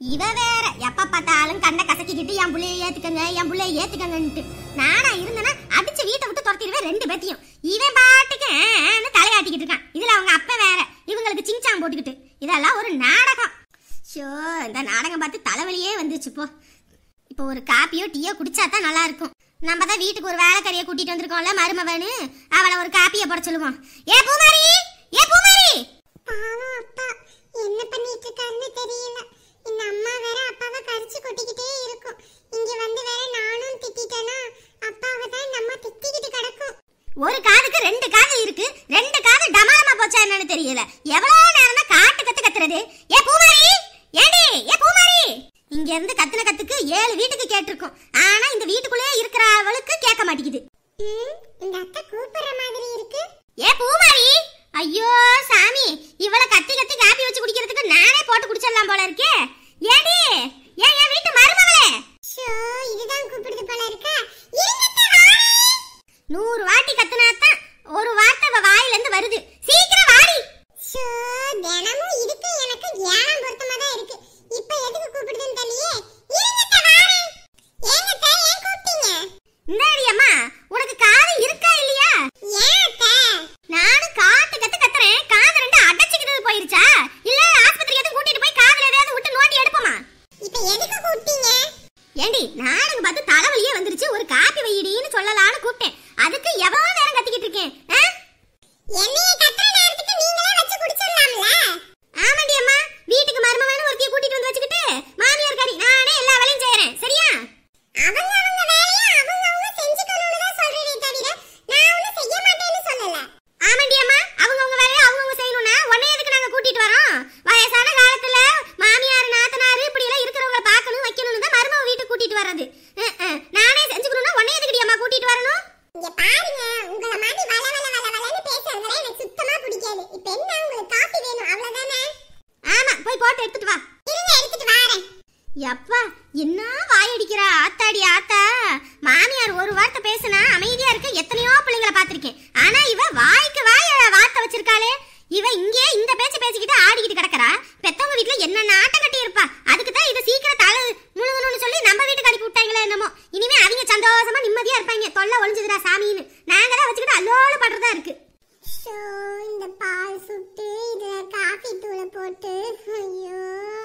இவ வேற எப்ப பார்த்தாலும் கண்ணை கசக்கிக்கிட்டு என் புள்ளைய ஏத்துக்கங்க என் புள்ளைய ஏத்துக்கங்கன்ட்டு நானா இருந்தேன்னா அடிச்சு வீட்டை விட்டு துரத்திடுவேன் ரெண்டு பேத்தையும் இவன் பாட்டுக்கு ஆன்னு தலையாட்டிக்கிட்டு இருக்கான் இதுல அவங்க அப்ப வேற இவங்களுக்கு சிங்சாங் போட்டுக்கிட்டு இதெல்லாம் ஒரு நாடகம் ஷோ இந்த நாடகம் பார்த்து தலைவலியே வந்துச்சு போ இப்போ ஒரு காப்பியோ டீயோ குடிச்சா தான் நல்லா இருக்கும் நம்ம தான் வீட்டுக்கு ஒரு வேலைக்காரியை கூட்டிட்டு வந்திருக்கோம்ல மருமவனு அவளை ஒரு காப்பியை போட சொல்லுவோம் ஏ பூமாரி ஏ பூமாரி பாவம் அப்பா என்ன பண்ணிட்டு இருக்காருன்னு தெரியல இந்த அம்மா வேற அப்பாவை கரிச்சு கொட்டிக்கிட்டே இருக்கும் இங்க வந்து வேற நானும் திட்டிட்டேனா அப்பாவை தான் இந்த அம்மா திட்டிக்கிட்டு கிடக்கும் ஒரு காதுக்கு ரெண்டு காது இருக்கு ரெண்டு காது டமாரமா போச்சா என்னன்னு தெரியல எவ்வளவு நேரம் தான் காட்டு கத்து கத்துறது ஏ பூமாரி ஏடி ஏ பூமாரி இங்க இருந்து கத்துன கத்துக்கு ஏழு வீட்டுக்கு கேட்டிருக்கோம் ஆனா இந்த வீட்டுக்குள்ளேயே இருக்கிற அவளுக்கு கேட்க மாட்டேங்குது ம், இந்த அத்தை கூப்பிடுற மாதிரி இருக்கு ஏ பூமாரி ஐயோ சாமி இவள கத்தி கத்தி காப்பி வச்சு குடிக்கிறதுக்கு நானே போட்டு குடிச்சிடலாம் போல இருக்கே ஏடி ஏன் என் வீட்டு மருமகளே ஷோ இதுதான் கூப்பிடுது போல இருக்கா இருங்க அத்தை, வாரேன். நூறு வாட்டி கத்துனாதான் ஒரு வார்த்தை அவ வாயில இருந்து வருது சீக்கிரம் வாடி ஷோ தினமும் இதுக்கு எனக்கு ஏனம் பொருத்தமா தான் இருக்கு இப்போ எதுக்கு கூப்பிடுதுன்னு தெரியலையே இருங்க அத்தை, வாரேன். ஏங்க அத்தை, ஏன் கூப்பிட்டீங்க இந்தாடி அம்மா உனக்கு காது இருக்கா இல்லையா ஏன் அத்தை நானும் காட்டு கத்து கத்துறேன் காது ரெண்டு அடைச்சிக்கிட்டு போயிருச்சா இல்ல ஆஸ்பத்திரி எதுவும் கூட்டிட்டு போய் காதுல எதையாவது விட்டு நோண்டி எடுப்போமா இப்போ எதுக்கு கூப்பிட்டீங்க ஏண்டி நானுங்க பார்த்து தலைவலியே வந்துருச்சு ஒரு காப்பி வையிடின்னு சொல்லலாம்னு கூப்பிட்டேன் அதுக்கு எவ்வளவு நேரம் கத்திக்கிட்டு இருக்கேன் ஆ? என்னைய கத்துற நேரத்துக்கு நீங்களே வச்சு குடிச்சிடலாம்ல ஆமாண்டி அம்மா வீட்டுக்கு மருமகன் ஒருத்திய கூட்டிட்டு வந்து வச்சுக்கிட்டு மாமியார் கறி நானே எல்லா வேலையும் செய்யறேன் சரியா அவங்க அவங்க வேலையை அவங்க அவங்க செஞ்சுக்கணும்னு தான் சொல்றேனே தவிர நான் ஒன்றும் செய்ய மாட்டேன்னு சொல்லல ஆமாண்டி அம்மா அவங்க அவங்க வேலையை அவங்க அவங்க செய்யணும்னா உடனே எதுக்கு நாங்க கூட்டிட்டு வரோம் வயசான காலத்துல மாமியார் நாத்தனார் இப்படி எல்லாம் இருக்கிறவங்கள பார்க்கணும் வைக்கணும்னு தான் மருமக வீட்டுக்கு கூட்டிட்டு வர்றது அஹ், அஹ். நானே செஞ்சுக்கணும்னா உடனே எதுக்குடி அம்மா கூட்டிட்டு வரணும் இங்க பாருங்க உங்கள மாதிரி வள வள வள வளன்னு பேசுறதுல எனக்கு சுத்தமா பிடிக்காது இப்போ என்ன உங்களுக்கு காஃபி வேணும் அவ்வளவுதானே ஆமா போய் போட்டு எடுத்துட்டு வா இருங்க எடுத்துட்டு வாரேன் எப்பா என்ன வாயடிக்கிறா ஆத்தாடி ஆத்தா மாமியார் ஒரு வார்த்தை பேசுனா அமைதியா இருக்க எத்தனையோ பிள்ளைங்களை பார்த்திருக்கேன் ஆனா இவ வாய்க்கு வாய வார்த்தை வச்சிருக்காளே இவ இங்கே இந்த பேச்ச பேசிக்கிட்டு ஆடிக்கிட்டு கிடக்குறா பெத்தவங்க வீட்ல என்ன நாட்டம் கட்டி இருப்பா அதுக்கு தான் இதை சீக்கிரம் தலை முழுங்கணும்னு சொல்லி நம்ம வீட்டுக்கு அனுப்பி விட்டாங்களே என்னமோ இனிமே அவங்க சந்தோஷமா நிம்மதியா இருப்பாங்க தொல்லை ஒளிஞ்சுதுடா சாமின்னு நாங்க தான் வச்சுக்கிட்டு அல்லோல படுறதா இருக்கு ஷோ இந்த பால் சுட்டு இதுல காஃபி தூளை போட்டு ஐயோ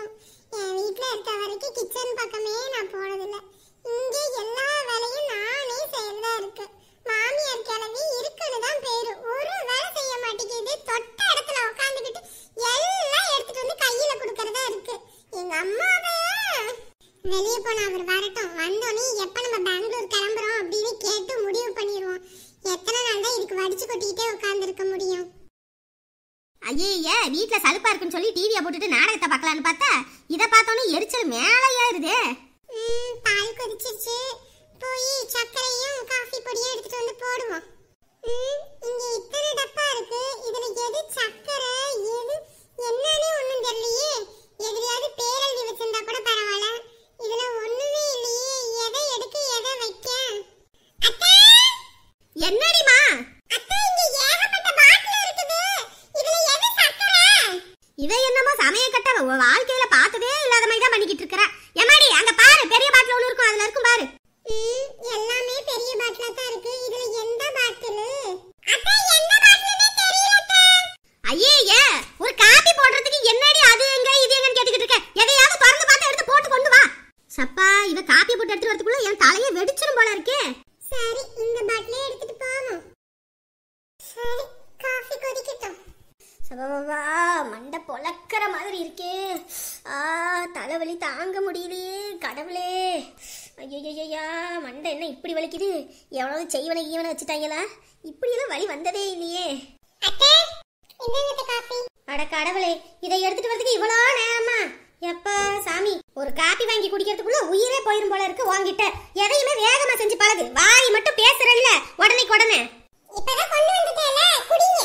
என் வீட்ல இருக்க வரைக்கும் கிச்சன் பக்கமே நான் போனதில்ல இங்கே எல்லா வேலையும் நானே செய்யறதா இருக்கு மாமியார் கிளவி இருக்குன்னு தான் பேரு ஒரு வேலை செய்ய மாட்டேங்குது தொட்ட இடத்துல உட்காந்துக்கிட்டு எல்லாம் எடுத்துட்டு வந்து கையில கொடுக்கறதா இருக்கு எங்க அம்மாவை வெளியே போன அவர் வரட்டும் வந்தோடனே எப்ப நம்ம பெங்களூர் கிளம்புறோம் அப்படின்னு கேட்டு முடிவு பண்ணிடுவோம் எத்தனை நாள் தான் இதுக்கு வடிச்சு கொட்டிக்கிட்டே உட்கார்ந்துருக்க முடியும் ஐயே வீட்ல சலுப்பா இருக்குன்னு சொல்லி டிவியை போட்டுட்டு நாடகத்தை பார்க்கலான்னு பார்த்தா இதை பார்த்தோன்னே எரிச்சல் மேலே ஏறுதே ம், பால் கொதிச்சிருச்சு போய் சர்க்கரையும் காஃபி பொடியும் எடுத்துட்டு வந்து போடுவோம் ம், இங்க இத்தனை டப்பா இருக்கு இதுல எது சர்க்கரை எது என்னன்னு ஒண்ணும் தெரியலையே எதுலயாவது பேரழுதி வச்சிருந்தா கூட பரவாயில்ல இதுல ஒண்ணுமே இல்லையே எதை எடுக்க எதை வைக்க அத்தை என்னடிமா அத்தை இங்க ஏகப்பட்ட பாட்டில் இருக்குது இதுல எது சர்க்கரை இவ என்னமோ சமய கட்ட உன் வாழ்க்கையில பார்த்ததே இல்லாத மாதிரி தான் பண்ணிக்கிட்டு இருக்கிறா எம்மாடி அங்க பாரு பெரிய பாட்டில் ஒன்று இருக்கும் அதுல இருக்கும் பாரு ம், எல்லாமே பெரிய பாட்டிலா தான் இருக்கு இதுல எந்த பாட்டில் அத்தை எந்த பாட்டிலுமே தெரியல அத்தை ஐயே ஒரு காப்பி போடுறதுக்கு என்னடி அது எங்க இது எங்கன்னு கேட்டுக்கிட்டு இருக்க எதையாவது திறந்து பார்த்து எடுத்து போட்டு கொண்டு வா சப்பா இவ காப்பி போட்டு எடுத்து வரதுக்குள்ள என் தலையே வெடிச்சிரும் போல இருக்கே சரி இந்த பாட்டிலே எடுத்துட்டு போவோம் சரி காஃபி கொதிக்கட்டும் சபா மண்டை பொளக்கிற மாதிரி இருக்கே ஆ தலைவலி தாங்க முடியலையே கடவுளே ஐயய்யா மண்டை என்ன இப்படி வலிக்குது எவ்வளவு செய்வனை ஈவனை வச்சுட்டாங்களா இப்படியெல்லாம் வலி வந்ததே இல்லையே அத்தை இந்தாங்க அத்தை காஃபி அட கடவுளே இதை எடுத்துட்டு வரதுக்கு இவ்வளோ நேரமா எப்பா சாமி ஒரு காப்பி வாங்கி குடிக்கிறதுக்குள்ள உயிரே போயிரும் போல இருக்கு வாங்கிட்ட எதையுமே வேகமா செஞ்சு பழகு வாய் மட்டும் பேசுறல்ல உடனே உடனே இப்பதான் கொண்டு வந்துட்டேல குடிங்க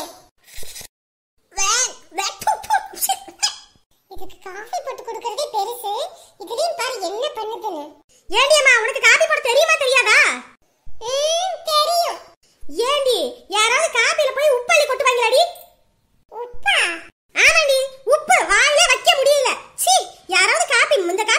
வே- வே- ப்பு, ப்பு, சி. இதுக்கு காஃபி போட்டு கொடுக்கறதே பெருசு இதுலயும் பாரு என்ன பண்ணுதுன்னு ஏண்டி அம்மா உனக்கு காப்பி போட தெரியுமா தெரியாதா ம், தெரியும் ஏண்டி யாராவது காப்பில போய் உப்பு அள்ளி கொட்டுவாங்களாடி உப்பா ஆமாண்டி உப்பு வாயிலே வைக்க முடியல சீ யாராவது காப்பி இந்த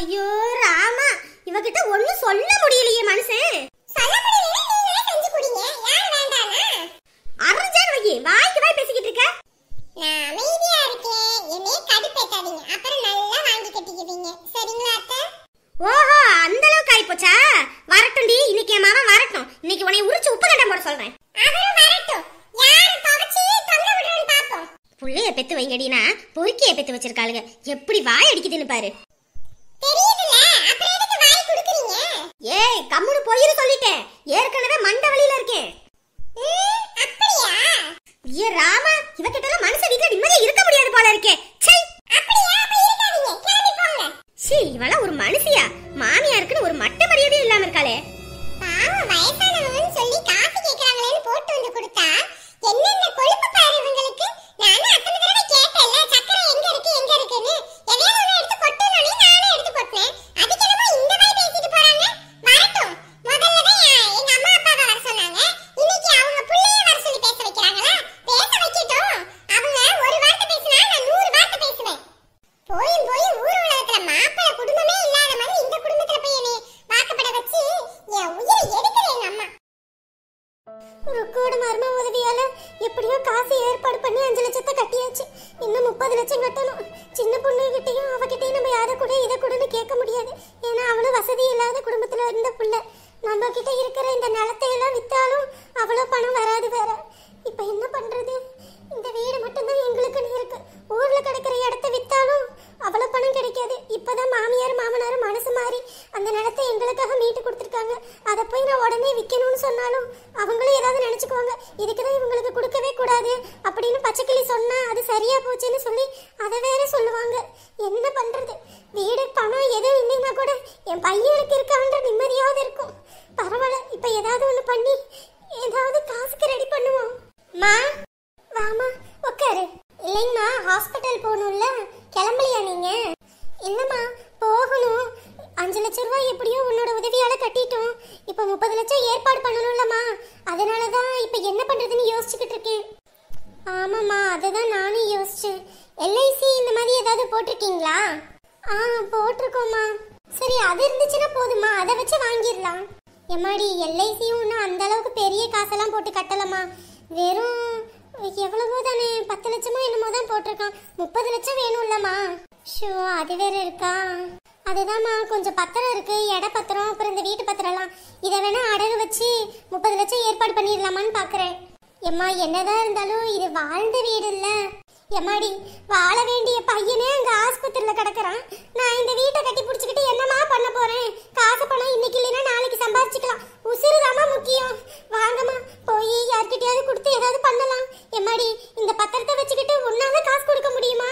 ஐயோ ராமா இவகிட்ட ஒண்ணும் சொல்ல முடியலையே மனுஷன் சொல்ல முடியலன்னா நீங்களே செஞ்சு குடிங்க யார் வேண்டானா அரைஞ்சான் வை வாய்க்கு வாய் பேசிக்கிட்டு இருக்க நான் அமைதியா இருக்கேன் என்னைய கடுப்பேத்தாதீங்க அப்புறம் நல்லா வாங்கி கட்டிக்குவீங்க சரிங்களா அத்தை ஓஹோ அந்த அளவுக்கு ஆயிப்போச்சா வரட்டும்டி இன்னைக்கு என் மாமா வரட்டும் இன்னைக்கு உன்னை உரிச்சு உப்பு கண்டம் போட சொல்றேன் அவரும் வரட்டும் யார் துவைச்சு தொங்க விடுறோன்னு பாப்போம் புள்ளைய பெத்து வைங்கடினா பொறுக்கிய பெத்து வச்சிருக்காளுங்க எப்படி வாய் அடிக்குதுன்னு பாரு தெரியுதுல்ல அப்புறம் எதுக்கு வாய் குடுக்குறீங்க ஏய் கம்முனு போயிரு சொல்லிட்டேன் ஏற்கனவே மண்ட வழியில இருக்கேன் ம், அப்படியா ஏ ராமா இவகிட்ட எல்லாம் மனுஷ வீட்டுல நிம்மதியா இருக்க முடியாது போல இருக்கே சை அப்படியா அப்ப இருக்காதீங்க கிளம்பி போங்க சீ இவள ஒரு மனுஷியா மாமியாருக்குன்னு ஒரு மட்ட மரியாதையும் இல்லாம இருக்காளே பாவம் வயசானவங்கன்னு சொல்லி காசு கேக்குறாங்களேன்னு போட்டு வந்து கொடுத்தா என்னென்ன கொழுப்பு பாரு இவங்களுக்கு நானும் அத்தனை தடவை கேட்டேன்ல சக்கரை எங்க இருக்கு எங்க இருக்குன்னு எதையாவது ஒண்ணு எடுத்து கொட்டுனோனே நானும் எடுத்து கொட்டினேன் அதுக்கு என்னமோ இந்த மாதிரி பேசிட்டு போறாங்க வரட்டும் முதல்ல தான் என் எங்க அம்மா அப்பாவை வர சொன்னாங்க இன்னைக்கு அவங்க புள்ளைய வர சொல்லி பேச வைக்கிறாங்களா பேச வைக்கட்டும் அவங்க ஒரு வார்த்தை பேசினா நான் நூறு வார்த்தை பேசுவேன் போயும் போயும் ஊர் உலகத்துல மாப்பிள்ளை குடும்பமே இல்லாத மாதிரி இந்த குடும்பத்துல போய் என்னை வாக்கப்பட வச்சு என் உயிரை எடுக்குது எங்க அம்மா ருக்கோட மர்ம உதவியால எப்படியோ காசு ஏற்பாடு பண்ணி அஞ்சு லட்சத்தை கட்டியாச்சு இன்னும் முப்பது லட்சம் கட்டணும் சின்ன பொண்ணு கிட்டயும் அவகிட்டயும் நம்ம அதை கூட இதை கூடன்னு கேட்க முடியாது ஏன்னா அவளும் வசதி இல்லாத குடும்பத்துல இருந்த புள்ள நம்ம கிட்ட இருக்கிற இந்த நிலத்தை எல்லாம் வித்தாலும் அவ்வளோ பணம் வராது வேற இப்போ என்ன பண்றது இந்த வீடு மட்டும்தான் எங்களுக்குன்னு இருக்கு ஊர்ல கிடக்கிற இடத்த வித்தாலும் அவ்வளோ பணம் கிடைக்காது இப்பதான் மாமியார் மாமனார் மனசு மாறி அந்த நிலத்தை எங்களுக்காக மீட்டு கொடுத்துருக்காங்க அதை போய் நான் உடனே விற்கணும்னு சொன்னாலும் அவங்களும் ஏதாவது நினைச்சுக்குவாங்க இதுக்கு தான் இவங்களுக்கு கொடுக்கவே கூடாது அப்படின்னு பச்சைக்கிளி சொன்னா அது சரியா போச்சுன்னு சொல்லி அதை வேற சொல்லுவாங்க என்ன பண்றது வீடு பணம் எதுவும் இல்லைன்னா கூட என் பையனுக்கு இருக்கான்ற நிம்மதியாவது இருக்கும் பரவாயில்ல இப்போ ஏதாவது ஒன்று பண்ணி ஏதாவது காசுக்கு ரெடி பண்ணுவோம் மா வாமா உட்காரு இல்லைங்கம்மா ஹாஸ்பிட்டல் போகணும்ல கிளம்பலையா நீங்க இல்லம்மா போகணும் அஞ்சு லட்ச ரூபாய் எப்படியோ உன்னோட உதவியால கட்டிட்டோம் இப்போ முப்பது லட்சம் ஏற்பாடு பண்ணணும்லம்மா அதனால தான் இப்போ என்ன பண்றதுன்னு யோசிச்சுக்கிட்டு இருக்கேன் ஆமாம்மா அதை தான் நானும் யோசிச்சேன் எல்ஐசி இந்த மாதிரி ஏதாவது போட்டிருக்கீங்களா ஆ போட்டிருக்கோம்மா சரி அது இருந்துச்சுன்னா போதுமா அதை வச்சு வாங்கிடலாம் எம்மாடி எல்ஐசியும் ஒன்றும் அந்த அளவுக்கு பெரிய காசெல்லாம் போட்டு கட்டலம்மா வெறும் எவ்வளவோ தானே பத்து லட்சமோ என்னமோ தான் போட்டிருக்கான் முப்பது லட்சம் வேணும்லம்மா ஷோ அது வேற இருக்கா அதுதாம்மா கொஞ்சம் பத்திரம் இருக்கு இட பத்திரம் அப்புறம் இந்த வீட்டு பத்திரம்லாம் இதை வேணா அடகு வச்சு முப்பது லட்சம் ஏற்பாடு பண்ணிடலாமான்னு பார்க்குறேன் எம்மா என்னதான் இருந்தாலும் இது வாழ்ந்த வீடு இல்ல எம்மாடி வாழ வேண்டிய பையனே அங்க ஆஸ்பத்திரியில கிடக்குறான் நான் இந்த வீட்டை கட்டி பிடிச்சிக்கிட்டு என்னமா பண்ண போறேன் காசு பணம் இன்னைக்கு இல்லைன்னா நாளைக்கு சம்பாதிச்சுக்கலாம் உசுறுதாம்மா முக்கியம் வாங்கம்மா போய் யார்கிட்டயாவது கொடுத்து ஏதாவது பண்ணலாம் எம்மாடி இந்த பத்திரத்தை வச்சுக்கிட்டு உன்னால காசு கொடுக்க முடியுமா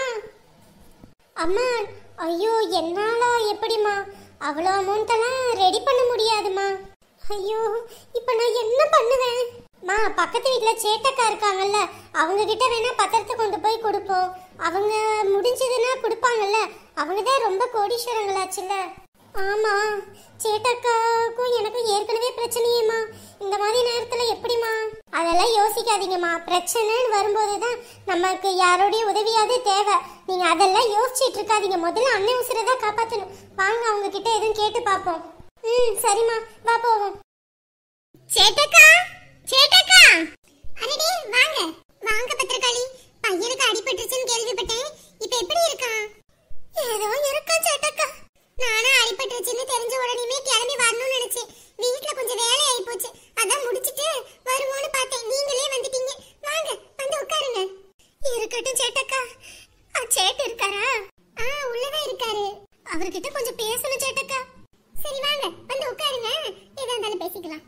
அம்மா ஐயோ என்னால எப்படிம்மா அவ்வளோ அமௌண்ட்டெல்லாம் ரெடி பண்ண முடியாதுமா ஐயோ இப்போ நான் என்ன பண்ணுவேன் மா பக்கத்து வீட்டில் சேட்டக்கா இருக்காங்கல்ல அவங்க கிட்ட வேணா பத்திரத்தை கொண்டு போய் கொடுப்போம் அவங்க முடிஞ்சதுன்னா கொடுப்பாங்கல்ல அவங்க தான் ரொம்ப கோடீஸ்வரங்களாச்சுல்ல ஆமா சேட்டக்காவுக்கும் எனக்கும் ஏற்கனவே பிரச்சனையேம்மா இந்த மாதிரி நேரத்துல எப்படிம்மா அதெல்லாம் யோசிக்காதீங்கம்மா பிரச்சனைன்னு வரும்போது தான் நமக்கு யாரோடைய உதவியாவது தேவை நீங்க அதெல்லாம் யோசிச்சிட்டு இருக்காதீங்க முதல்ல அண்ணன் உசுரை தான் காப்பாத்தணும் வாங்க அவங்க கிட்ட எதுவும் கேட்டு பார்ப்போம் ம் சரிம்மா வா போவோம் சேட்டக்கா சேட்டக்கா அடடே வாங்க வாங்க பத்திரகாளி பையனுக்கு அடிபட்டுருச்சுன்னு கேள்விப்பட்டேன் இப்ப எப்படி இருக்கான் ஏதோ இருக்கா சேட்டக்கா நானும் அடிபட்டுருச்சுன்னு தெரிஞ்ச உடனேமே கிளம்பி வரணும்னு நினைச்சேன் வீட்ல கொஞ்சம் வேலை ஆயி போச்சு அதான் முடிச்சிட்டு வருவோம்னு பார்த்தேன் நீங்களே வந்துட்டீங்க வாங்க வந்து உட்காருங்க இருக்கட்டும் சேட்டக்கா ஆ, சேட்டு இருக்காரா ஆ உள்ளதான் இருக்காரு அவர்கிட்ட கொஞ்சம் பேசணும் சேட்டக்கா சரி வாங்க வந்து உட்காருங்க எதா இருந்தாலும் பேசிக்கலாம்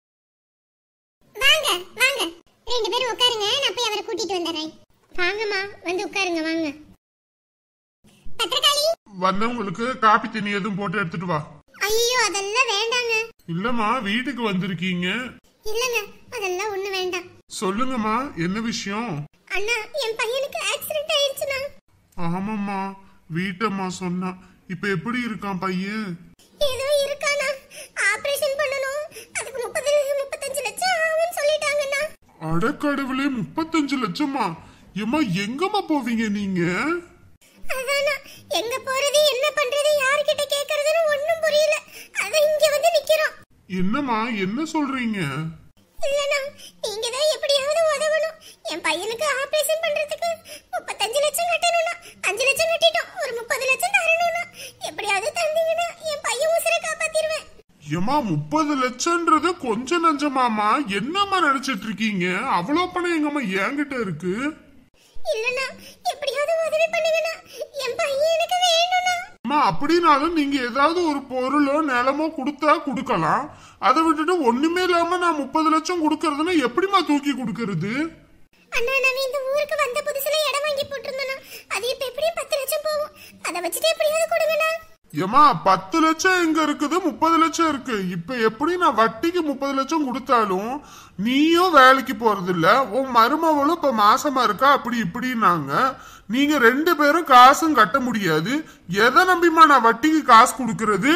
வாங்க வாங்க ரெண்டு பேரும் உட்காருங்க நான் போய் அவரை கூட்டிட்டு வந்துடுறேன் வாங்கம்மா வந்து உட்காருங்க வாங்க பத்திரகாளி வந்தவங்களுக்கு காப்பி தண்ணி எதுவும் போட்டு எடுத்துட்டு வா ஐயோ அதெல்லாம் வேண்டாங்க இல்லம்மா வீட்டுக்கு வந்திருக்கீங்க இல்லங்க அதெல்லாம் ஒண்ணு வேண்டாம் சொல்லுங்கம்மா என்ன விஷயம் அண்ணா என் பையனுக்கு ஆக்சிடென்ட் ஆயிடுச்சுண்ணா ஆமாம்மா வீட்டம்மா சொன்னா இப்ப எப்படி இருக்கான் பையன் ஏதோ இருக்கானா ஆபரேஷன் பண்ணணும் அதுக்கு முப்பது முப்பத்தஞ்சு லட்சம் ஆகும்னு சொல்லிட்டாங்கண்ணா அடக்கடவுளே முப்பத்தஞ்சு லட்சமா ஏம்மா எங்கம்மா போவீங்க நீங்க அதானா எங்க போறது என்ன பண்றது யார்கிட்ட கேக்குறதுன்னு ஒண்ணும் புரியல அதான் இங்க வந்து நிக்கிறோம் என்னம்மா என்ன சொல்றீங்க இல்லனா நீங்க தான் எப்படியாவது உதவணும் என் பையனுக்கு ஆபரேஷன் பண்றதுக்கு முப்பத்தஞ்சு லட்சம் கட்டணும்னா அஞ்சு லட்சம் கட்டிட்டோம் ஒரு முப்பது லட்சம் தரணும்னா எப்படியாவது தந்தீங்கன்னா என் பையன் உசுரை காப்பாத்திடுவேன் ஏமா முப்பது லட்சம்ன்றது கொஞ்சம் நஞ்சமாமா என்னம்மா நினைச்சிட்டு இருக்கீங்க அவ்வளோ பணம் எங்கம்மா என்கிட்ட இருக்கு இல்லனா எப்படியாவது உதவி பண்ணுங்கண்ணா என் பையன் எனக்கு வேணும்னா அம்மா அப்படின்னாலும் நீங்க ஏதாவது ஒரு பொருளோ நிலமோ கொடுத்தா கொடுக்கலாம் அதை விட்டுட்டு ஒண்ணுமே இல்லாம நான் முப்பது லட்சம் கொடுக்கறதுன்னா எப்படிம்மா தூக்கி கொடுக்கறது அண்ணா நான் இந்த ஊருக்கு வந்த புதுசுல இடம் வாங்கி போட்டிருந்தேனா அது இப்ப எப்படியும் பத்து லட்சம் போகும் அதை வச்சுட்டு எப்படியாவது கொடுங்கண்ணா ஏமா பத்து லட்சம் எங்க இருக்குது முப்பது லட்சம் இருக்கு இப்ப எப்படி நான் வட்டிக்கு முப்பது லட்சம் கொடுத்தாலும் நீயும் வேலைக்கு போறது இல்ல உன் மருமவளும் இப்ப மாசமா இருக்கா அப்படி இப்படின்னாங்க நீங்க ரெண்டு பேரும் காசும் கட்ட முடியாது எதை நம்பிமா நான் வட்டிக்கு காசு கொடுக்கறது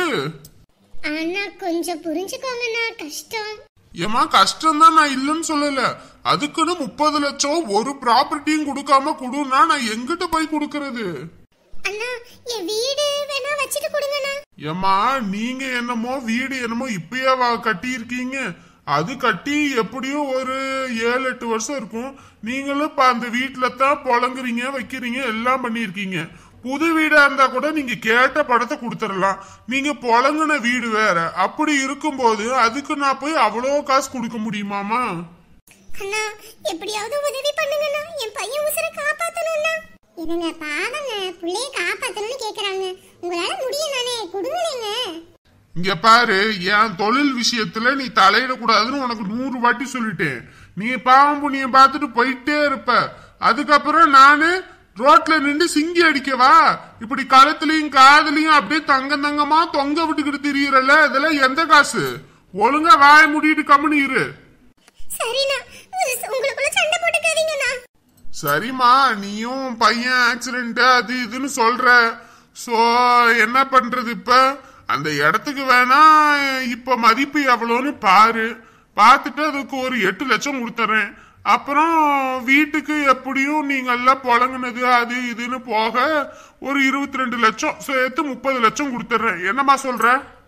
அண்ணா கொஞ்சம் புரிஞ்சுக்கோங்கண்ணா கஷ்டம் ஏமா கஷ்டம் தான் நான் இல்லைன்னு சொல்லல அதுக்குன்னு முப்பது லட்சம் ஒரு ப்ராப்பர்ட்டியும் கொடுக்காம கொடுன்னா நான் எங்கிட்ட போய் கொடுக்கறது அண்ணா என் வீடு வேணா வச்சுட்டு கொடுங்கண்ணா ஏமா நீங்க என்னமோ வீடு என்னமோ இப்பயே கட்டி இருக்கீங்க அது கட்டி எப்படியும் ஒரு ஏழு எட்டு வருஷம் இருக்கும் நீங்களும் இப்ப அந்த வீட்டுல தான் புழங்குறீங்க வைக்கிறீங்க எல்லாம் பண்ணிருக்கீங்க புது வீடா இருந்தா கூட நீங்க கேட்ட படத்தை கொடுத்துடலாம் நீங்க புழங்குன வீடு வேற அப்படி இருக்கும்போது அதுக்கு நான் போய் அவ்வளோ காசு கொடுக்க முடியுமாமா அண்ணா எப்படியாவது உதவி பண்ணுங்கண்ணா என் பையன் உசுரை காப்பாத்தணும்ண்ணா இதுங்க பாவங்க புள்ளைய காப்பாத்தணும்னு கேக்குறாங்க உங்களால முடியும் தானே கொடுங்களேங்க இங்க பாரு என் தொழில் விஷயத்துல நீ தலையிடக்கூடாதுன்னு உனக்கு நூறு வாட்டி சொல்லிட்டேன் நீ பாவம் புண்ணியம் பார்த்துட்டு போயிட்டே இருப்ப அதுக்கப்புறம் நானு ரோட்ல நின்று சிங்கி அடிக்கவா இப்படி கழுத்துலயும் காதுலயும் அப்படியே தங்க தங்கமா தொங்க விட்டுக்கிட்டு திரியறல இதெல்லாம் எந்த காசு ஒழுங்கா வாய மூடிட்டு கம்முனு இரு சரிண்ணா உ- உங்களுக்குள்ள சண்டை போட்டுக்காதீங்கண்ணா சரிம்மா நீயும் பையன் ஆக்சிடென்ட் அது இதுன்னு சொல்ற சோ என்ன பண்றது இப்ப அந்த இடத்துக்கு வேணா இப்ப மதிப்பு எவ்வளோன்னு பாரு பார்த்துட்டு அதுக்கு ஒரு எட்டு லட்சம் கொடுத்துறேன் அப்புறம் வீட்டுக்கு எப்படியும் நீங்க எல்லாம் புழங்குனது அது இதுன்னு போக ஒரு இருபத்தி ரெண்டு லட்சம் சேர்த்து முப்பது லட்சம் கொடுத்துறேன் என்னம்மா சொல்ற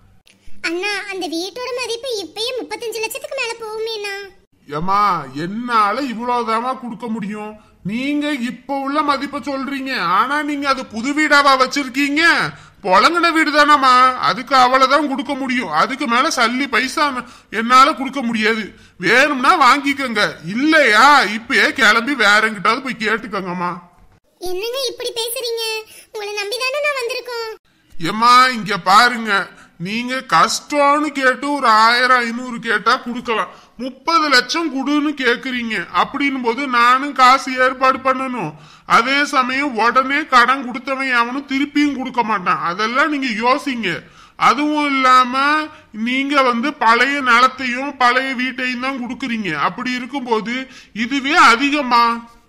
அண்ணா அந்த வீட்டோட மதிப்பு இப்பயே முப்பத்தஞ்சு லட்சத்துக்கு மேல போகுமேண்ணா ஏமா என்னால இவ்வளவுதாமா கொடுக்க முடியும் நீங்க இப்ப உள்ள மதிப்பை சொல்றீங்க ஆனா நீங்க அது புது வீடாவா வச்சிருக்கீங்க பொழங்கின வீடு தானம்மா அதுக்கு அவ்வளவுதான் கொடுக்க முடியும் அதுக்கு மேல சல்லி பைசா என்னால கொடுக்க முடியாது வேணும்னா வாங்கிக்கோங்க இல்லையா இப்பயே கிளம்பி வேற எங்கிட்டாவது போய் கேட்டுக்கோங்கம்மா என்னங்க இப்படி பேசுறீங்க உங்களை நம்பி தானே நான் வந்திருக்கோம் ஏம்மா இங்க பாருங்க நீங்க கஷ்டம்னு கேட்டு ஒரு ஆயிரம் ஐநூறு கேட்டா கொடுக்கலாம் முப்பது லட்சம் கொடுன்னு கேக்குறீங்க அப்படின்னும் போது நானும் காசு ஏற்பாடு பண்ணணும் அதே சமயம் உடனே கடன் கொடுத்தவன் அவனும் திருப்பியும் கொடுக்க மாட்டான் அதெல்லாம் நீங்க யோசிங்க அதுவும் இல்லாம நீங்க வந்து பழைய நிலத்தையும் பழைய வீட்டையும் தான் கொடுக்குறீங்க அப்படி இருக்கும்போது இதுவே அதிகமா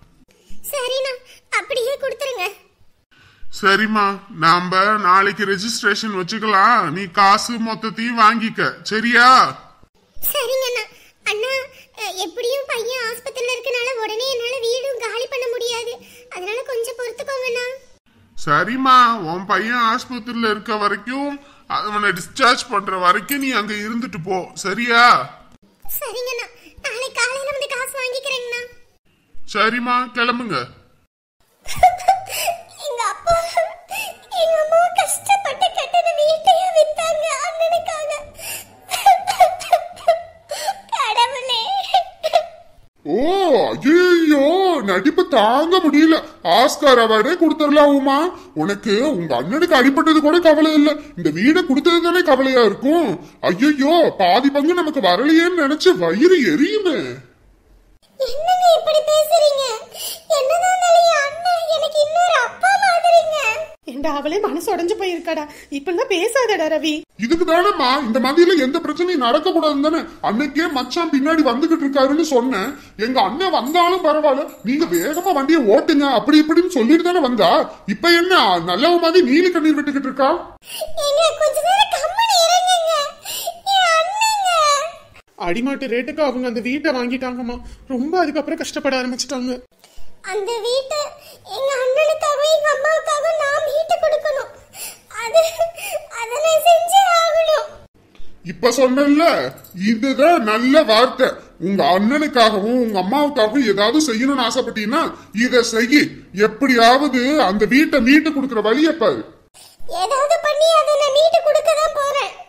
சரிண்ணா அப்படியே கொடுத்துருங்க சரிம்மா நாம நாளைக்கு ரெஜிஸ்ட்ரேஷன் வச்சுக்கலாம் நீ காசு மொத்தத்தையும் வாங்கிக்க சரியா சரிங்கண்ணா அண்ணா அஹ், எப்படியும் பையன் ஆஸ்பத்திரியில இருக்கனால உடனே என்னால வீடும் காலி பண்ண முடியாது அதனால கொஞ்சம் பொறுத்துக்கோங்கண்ணா சரிம்மா உன் பையன் ஆஸ்பத்திரியில இருக்க வரைக்கும் அவனை டிஸ்சார்ஜ் பண்ற வரைக்கும் நீ அங்க இருந்துட்டு போ சரியா சரிங்கண்ணா நாளை காலையில வந்து காசு வாங்கிக்கிறேங்கண்ணா சரிம்மா கிளம்புங்க எங்க அப்பா எங்க அம்மா கஷ்டப்பட்டு கட்டின வீட்டையே வித்தாங்க அண்ணனுக்காக கடவுளே ஓ ஐயோ நடிப்பு தாங்க முடியல ஆஸ்கார் அவார்டே கொடுத்துடலாம் உமா உனக்கு உங்க அண்ணனுக்கு அடிபட்டது கூட கவலை இல்ல இந்த வீடை கொடுத்தது தானே கவலையா இருக்கும் ஐயோ பாதி பங்கு நமக்கு வரலையேன்னு நினைச்சு வயிறு எரியுமே என்னங்க இப்படி பேசுறீங்க என்னதான் இருந்தாலும் என் அண்ணன் எனக்கு இன்னொரு அப்பா மாதிரிங்க ஏண்டா அவளே மனசு உடைஞ்சு போயிருக்காடா இப்பெல்லாம் பேசாதடா ரவி இதுக்கு தானேம்மா இந்த மதியில எந்த பிரச்சனையும் நடக்க கூடாதுன்னு தானே அன்னைக்கே மச்சான் பின்னாடி வந்துகிட்டு இருக்காருன்னு சொன்னேன் எங்க அண்ணன் வந்தாலும் பரவாயில்ல நீங்க வேகமா வண்டியை ஓட்டுங்க அப்படி இப்படின்னு சொல்லிட்டு தானே வந்தா இப்ப என்ன நல்லவ மாதிரி நீலி கண்ணீர் விட்டுக்கிட்டு இருக்கா ஏங்க கொஞ்ச நேரம் கம்மனி இருங்கங்க என் அண்ணங்க அடிமாட்டு ரேட்டுக்கு அவங்க அந்த வீட்டை வாங்கிட்டாங்கம்மா ரொம்ப அதுக்கப்புறம் கஷ்டப்பட ஆரம்பிச்சிட்டாங்க அந்த வீட்டை எங்க அண்ணனுக்காகவும் எங்க அம்மாவுக்காகவும் நான் மீட்டு கொடுக்கணும் அது அதை நான் செஞ்சே ஆகணும் இப்ப சொன்னல இதுதான் நல்ல வார்த்தை உங்க அண்ணனுக்காகவும் உங்க அம்மாவுக்காகவும் ஏதாவது செய்யணும்னு ஆசைப்பட்டீங்கன்னா இத செய்யி எப்படியாவது அந்த வீட்டை மீட்டு கொடுக்கிற வழியை பாரு ஏதாவது பண்ணி அதை நான் மீட்டு கொடுக்க தான் போறேன்